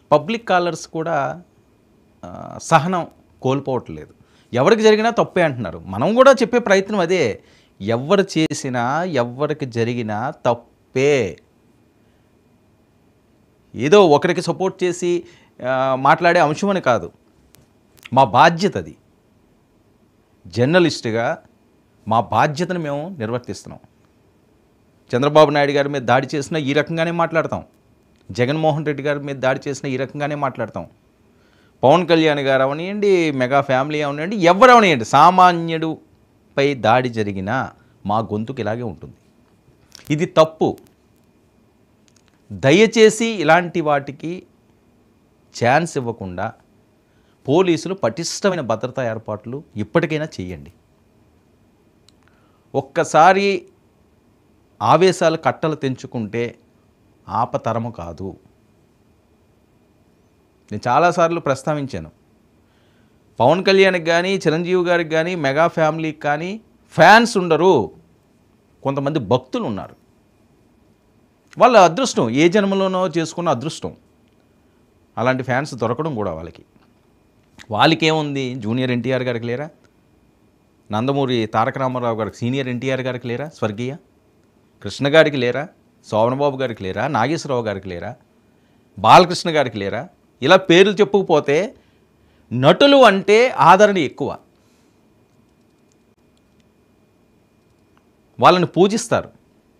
Public callers కూడా ఆ, సహనం కోల్పోవట్లేదు ఎవరికి జరిగినా తప్పే అంటున్నారు మనం కూడా చెప్పే ప్రయత్నం అదే ఎవరు చేసినా ఎవరికి జరిగినా తప్పే ఏదో ఒకరికి సపోర్ట్ చేసి ఆ, మాట్లాడే అంశం అని కాదు మా బాధ్యత అది జర్నలిస్ట్గా మా బాధ్యతను మేము నిర్వర్తిస్తున్నాం చంద్రబాబు నాయుడు గారి మీద దాడి చేసిన ఈ రకంగానే మాట్లాడతాం జగన్మోహన్ రెడ్డి గారి మీద దాడి చేసిన ఈ రకంగానే మాట్లాడతాం పవన్ కళ్యాణ్ గారు అవనియండి మెగా ఫ్యామిలీ అవనియండి ఎవరు అవనియండి సామాన్యుడుపై దాడి జరిగినా మా గొంతుకు ఇలాగే ఉంటుంది ఇది తప్పు దయచేసి ఇలాంటి వాటికి ఛాన్స్ ఇవ్వకుండా పోలీసులు పటిష్టమైన భద్రతా ఏర్పాట్లు ఇప్పటికైనా చేయండి ఒక్కసారి ఆవేశాలు కట్టలు తెంచుకుంటే ఆపతరము కాదు నేను చాలాసార్లు ప్రస్తావించాను పవన్ కళ్యాణ్కి కానీ చిరంజీవి గారికి కానీ మెగా ఫ్యామిలీకి కానీ ఫ్యాన్స్ ఉండరు కొంతమంది భక్తులు ఉన్నారు వాళ్ళ అదృష్టం ఏ జన్మలోనో చేసుకున్న అదృష్టం అలాంటి ఫ్యాన్స్ దొరకడం కూడా వాళ్ళకి వాళ్ళకి ఏముంది జూనియర్ ఎన్టీఆర్ గారికి లేరా నందమూరి తారక రామారావు గారికి సీనియర్ ఎన్టీఆర్ గారికి లేరా స్వర్గీయ కృష్ణ గారికి లేరా శోభనబాబు గారికి లేరా నాగేశ్వరరావు గారికి లేరా బాలకృష్ణ గారికి లేరా ఇలా పేర్లు చెప్పుకుపోతే నటులు అంటే ఆదరణ ఎక్కువ వాళ్ళని పూజిస్తారు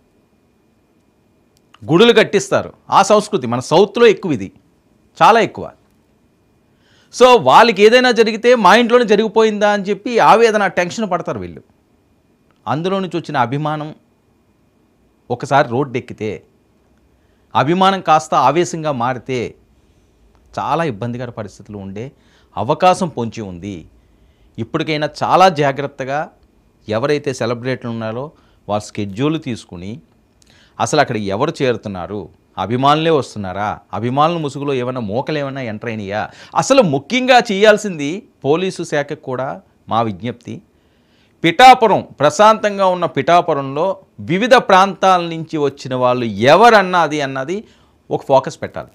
గుడులు కట్టిస్తారు ఆ సంస్కృతి మన సౌత్లో ఎక్కువ ఇది చాలా ఎక్కువ సో వాళ్ళకి ఏదైనా జరిగితే మా ఇంట్లోనే జరిగిపోయిందా అని చెప్పి ఆవేదన టెన్షన్ పడతారు వీళ్ళు అందులో నుంచి వచ్చిన అభిమానం ఒకసారి రోడ్డు ఎక్కితే అభిమానం కాస్త ఆవేశంగా మారితే చాలా ఇబ్బందికర పరిస్థితులు ఉండే అవకాశం పొంచి ఉంది ఇప్పటికైనా చాలా జాగ్రత్తగా ఎవరైతే సెలబ్రేట్లు ఉన్నారో వాళ్ళ స్కెడ్యూల్ తీసుకుని అసలు అక్కడ ఎవరు చేరుతున్నారు అభిమానులే వస్తున్నారా అభిమానుల ముసుగులో ఏమైనా మూకలు ఏమైనా ఎంటర్ అయినాయా అసలు ముఖ్యంగా చేయాల్సింది పోలీసు శాఖకు కూడా మా విజ్ఞప్తి పిఠాపురం ప్రశాంతంగా ఉన్న పిఠాపురంలో వివిధ ప్రాంతాల నుంచి వచ్చిన వాళ్ళు ఎవరన్నది అన్నది ఒక ఫోకస్ పెట్టాలి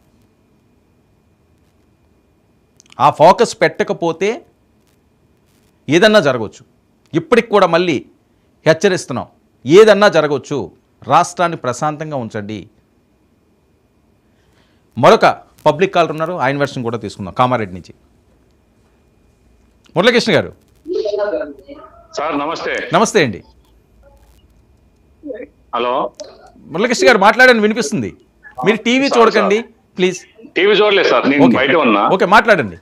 ఆ ఫోకస్ పెట్టకపోతే ఏదన్నా జరగవచ్చు ఇప్పటికి కూడా మళ్ళీ హెచ్చరిస్తున్నాం ఏదన్నా జరగవచ్చు రాష్ట్రాన్ని ప్రశాంతంగా ఉంచండి మరొక పబ్లిక్ కాలర్ ఉన్నారు ఆయన వెర్షన్ కూడా తీసుకుందాం కామారెడ్డి నుంచి మురళీకృష్ణ గారు సార్ నమస్తే నమస్తే అండి హలో మురళీకృష్ణ గారు మాట్లాడండి వినిపిస్తుంది మీరు టీవీ సార్, చూడకండి ప్లీజ్ టీవీ చూడలేదు సార్ నేను ఓకే. బయట ఉన్నా ఓకే మాట్లాడండి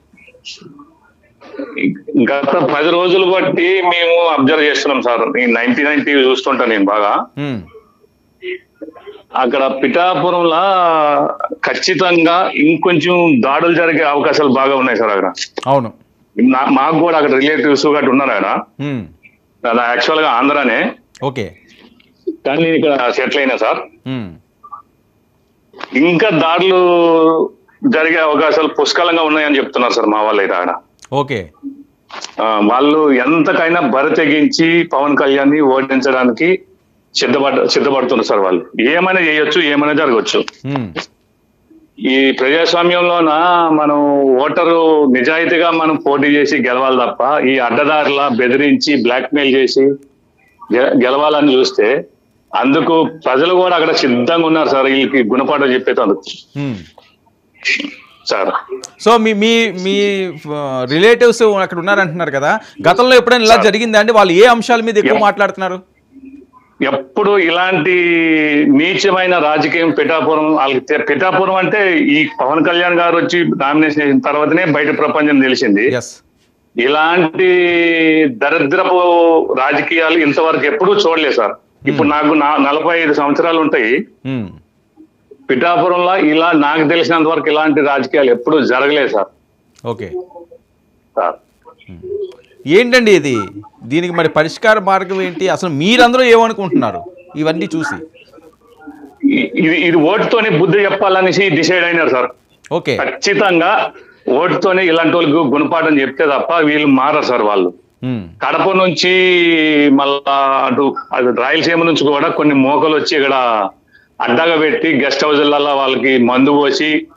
గత పది రోజులు బట్టి మేము అబ్జర్వ్ చేస్తున్నాం సార్ నేను నైన్టీ నైన్ టీవీ చూస్తుంటా నేను బాగా ఉమ్, అక్కడ పిఠాపురంలో ఖచ్చితంగా ఇంకొంచెం దాడులు జరిగే అవకాశాలు బాగా ఉన్నాయి సార్ అక్కడ అవును నా- మాకు కూడా అక్కడ రిలేటివ్స్ గట్రా ఉన్నారు అక్కడ ఉమ్, అది యాక్చువల్ గా ఆంధ్రానే ఓకే కానీ నేను ఇక్కడ సెటిల్ అయినా సార్ ఉమ్, ఇంకా దాడులు జరిగే అవకాశాలు పుష్కలంగా ఉన్నాయని చెప్తున్నారు సార్ మా వాళ్ళు అయితే అక్కడ ఓకే ఆ, వాళ్ళు ఎంతకైనా బరి తెగించి పవన్ కళ్యాణ్ ని ఓడించడానికి సిద్ధపడ సిద్ధపడుతున్నారు సార్ వాళ్ళు ఏమైనా చేయొచ్చు ఏమైనా జరగచ్చు ఉమ్, ఈ ప్రజాస్వామ్యంలోన మనం ఓటరు నిజాయితీగా మనం పోటీ చేసి గెలవాలి తప్ప ఈ అడ్డదారుల బెదిరించి బ్లాక్ మెయిల్ చేసి గె- గెలవాలని చూస్తే అందుకు ప్రజలు కూడా అక్కడ సిద్ధంగా ఉన్నారు సార్ వీళ్ళకి గుణపాఠం చెప్పేటందుకు ఉమ్. సార్ సో మీ మీ మీ రిలేటివ్స్ అక్కడ ఉన్నారంటున్నారు కదా గతంలో ఎప్పుడైనా ఇలా జరిగిందా అండి వాళ్ళు ఏ అంశాల మీద ఎక్కువ ఎం- మాట్లాడుతున్నారు ఎప్పుడు ఇలాంటి నీచమైన రాజకీయం పిఠాపురం వాళ్ళకి తె- పిఠాపురం అంటే ఈ పవన్ కళ్యాణ్ గారు వచ్చి నామినేషన్ చేసిన తర్వాతనే బయట ప్రపంచం తెలిసింది ఎస్ ఇలాంటి దరిద్రపు రాజకీయాలు ఇంతవరకు ఎప్పుడూ చూడలేదు సార్ ఇప్పుడు నాకు నా నలభై ఐదు సంవత్సరాలు ఉంటాయి పిఠాపురంలో ఇలా నాకు తెలిసినంత వరకు ఇలాంటి రాజకీయాలు ఎప్పుడూ జరగలేదు సార్ ఓకే సార్ ఏంటండి ఇది దీనికి మరి పరిష్కార మార్గం ఏంటి అసలు మీరందరూ ఏమనుకుంటున్నారు ఇవన్నీ చూసి ఇ- ఇది ఇది ఓటుతోనే బుద్ధి చెప్పాలనేసి డిసైడ్ అయినారు సార్ ఓకే ఖచ్చితంగా ఓటుతోనే ఇలాంటి వాళ్ళకి గుణపాఠం చెప్తే తప్ప వీళ్ళు మారరు సార్ వాళ్ళు ఉమ్, కడప నుంచి మళ్ళా అటు అటు రాయలసీమ నుంచి కూడా కొన్ని మోకలు వచ్చి ఇక్కడ అడ్డగా పెట్టి గెస్ట్ హౌస్లలో వాళ్ళకి మందు పోసి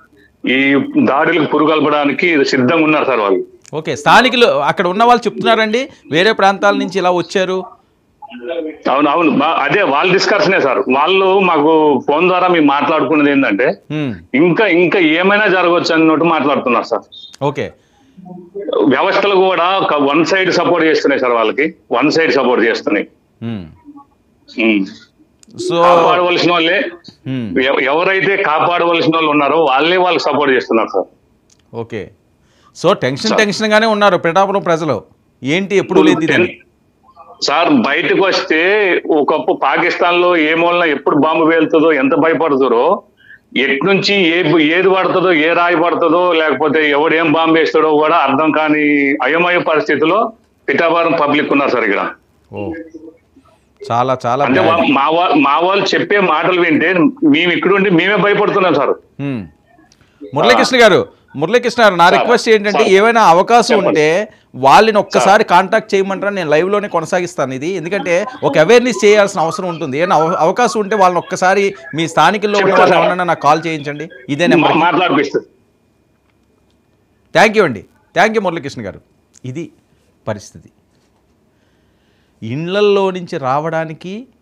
ఈ దాడులకు పురుగల్పడానికి సిద్ధంగా ఉన్నారు సార్ వాళ్ళు ఓకే స్థానికులు అక్కడ ఉన్న వాళ్ళు చెప్తున్నారండి వేరే ప్రాంతాల నుంచి ఇలా వచ్చారు అవును అవును మా- అదే వాళ్ళ డిస్కషనే సార్ వాళ్ళు మాకు ఫోన్ ద్వారా మేము మాట్లాడుకున్నది ఏంటంటే హ్మ్, ఇంకా ఇంకా ఏమైనా జరగవచ్చు అన్నట్టు మాట్లాడుతున్నారు సార్ ఓకే వ్యవస్థలు కూడా వన్ సైడ్ సపోర్ట్ చేస్తున్నాయి సార్ వాళ్ళకి వన్ సైడ్ సపోర్ట్ చేస్తున్నాయి హ్మ్. ఉమ్. సో కాపాడవలసిన వాళ్ళే హ్మ్, ఎవ- ఎవరైతే కాపాడవలసిన వాళ్ళు ఉన్నారో వాళ్ళే వాళ్ళకి సపోర్ట్ చేస్తున్నారు సార్ ఓకే సో టెన్షన్ టెన్షన్గానే ఉన్నారు పిఠాపురం ప్రజలు ఏంటి ఎప్పుడు లేదు ఇదని సార్ బయటకు వస్తే ఒకప్పుడు పాకిస్తాన్ లో ఏ మూలన ఎప్పుడు బాంబు పేలుతుందో ఎంత భయపడుతారో ఎటు నుంచి ఏ ఏది పడుతుందో ఏ రాయి పడుతుందో లేకపోతే ఎవడు ఏం బాంబు వేస్తాడో కూడా అర్థం కాని అయోమయ పరిస్థితిలో పిఠాపురం పబ్లిక్ ఉన్నారు సార్ ఇక్కడ ఓ చాలా చాలా అంటే bad. వా- మా వా- మా వాళ్ళు చెప్పే మాటలు వింటే మేము ఇక్కడుండి మేమే భయపడుతున్నాం సార్ హ్మ్. మురళీకృష్ణ గారు మురళీకృష్ణ గారు నా సార్, రిక్వెస్ట్ ఏంటంటే సార్. ఏమైనా అవకాశం చెప్పండి. ఉంటే వాళ్ళని ఒక్కసారి కాంటాక్ట్ చేయమంటారా నేను live లోనే కొనసాగిస్తాను ఇది ఎందుకంటే ఒక అవేర్నెస్ చేయాల్సిన అవసరం ఉంటుంది ఏమైనా అవ- అవకాశం ఉంటే వాళ్ళని ఒక్కసారి మీ స్థానికుల్లో ఉన్న చెప్తా వాళ్ళు సార్. ఎవరైనా నాకు కాల్ చేయించండి ఇదే నెంబర్ మా- మాట్లాడిపిస్తుంది థ్యాంక్ యూ అండి థ్యాంక్ యూ మురళీకృష్ణ గారు ఇది పరిస్థితి ఇండ్లల్లో నుంచి రావడానికి